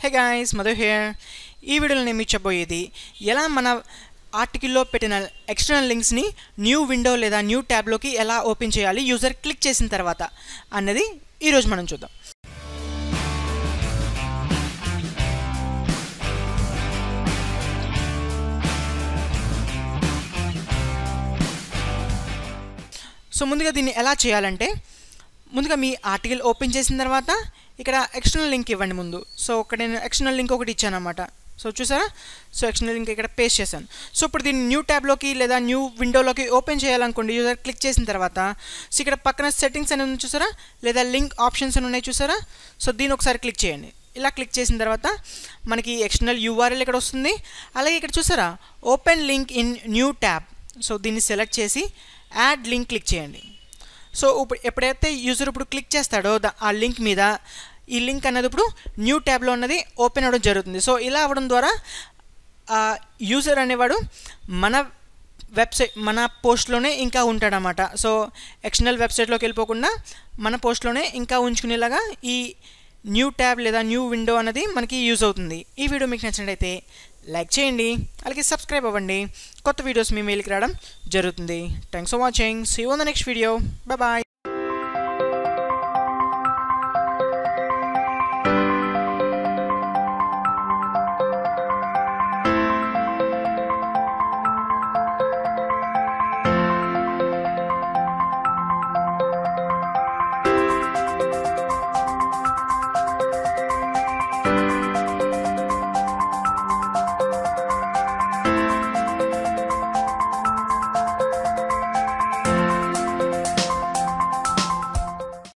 hey guys Madhu here ఈ వీడియోలో నేను మీకు చెప్పబోయేది ఎలా మన ఆర్టికల్లో పెట్టిన ఎక్స్టర్నల్ లింక్స్ని న్యూ విండో లేదా న్యూ ట్యాబ్లోకి ఎలా ఓపెన్ చేయాలి యూజర్ క్లిక్ చేసిన తర్వాత అన్నది ఈరోజు మనం చూద్దాం సో ముందుగా దీన్ని ఎలా చేయాలంటే ముందుగా మీ ఆర్టికల్ ఓపెన్ చేసిన తర్వాత ఇక్కడ ఎక్స్టర్నల్ లింక్ ఇవ్వండి ముందు సో ఇక్కడ నేను ఎక్స్టర్నల్ లింక్ ఒకటి ఇచ్చాను అనమాట సో చూసారా సో ఎక్స్టర్నల్ లింక్ ఇక్కడ పేస్ట్ చేశాను సో ఇప్పుడు దీన్ని న్యూ ట్యాబ్లోకి లేదా న్యూ విండోలోకి ఓపెన్ చేయాలనుకోండి యూజర్ క్లిక్ చేసిన తర్వాత సో ఇక్కడ పక్కన సెట్టింగ్స్ అని ఉంది చూసారా లేదా లింక్ ఆప్షన్స్ అని ఉన్నాయి చూసారా సో దీన్ని ఒకసారి క్లిక్ చేయండి ఇలా క్లిక్ చేసిన తర్వాత మనకి ఎక్స్టర్నల్ యూఆర్ఎల్ ఇక్కడ వస్తుంది అలాగే ఇక్కడ చూసారా open link in new tab so దీన్ని సెలెక్ట్ చేసి యాడ్ లింక్ క్లిక్ చేయండి సో ఇప్పుడు ఎప్పుడైతే యూజర్ ఇప్పుడు క్లిక్ చేస్తాడో ద- ఆ లింక్ మీద ఈ లింక్ అన్నది ఇప్పుడు న్యూ ట్యాబ్లో ఉన్నది ఓపెన్ అవ్వడం జరుగుతుంది సో ఇలా అవ్వడం ద్వారా ఆ యూజర్ అనేవాడు మన వెబ్సైట్ మన పోస్ట్లోనే ఇంకా ఉంటాడనమాట సో ఎక్స్టర్నల్ వెబ్సైట్లోకి వెళ్ళిపోకుండా మన పోస్ట్లోనే ఇంకా ఉంచుకునేలాగా ఈ న్యూ ట్యాబ్ లేదా న్యూ విండో అనేది మనకి యూజ్ అవుతుంది ఈ వీడియో మీకు నచ్చినట్టయితే లైక్ చేయండి అలాగే సబ్స్క్రైబ్ అవ్వండి కొత్త వీడియోస్ మీ మెయిల్కి రావడం జరుగుతుంది thanks for watching see on the next video bye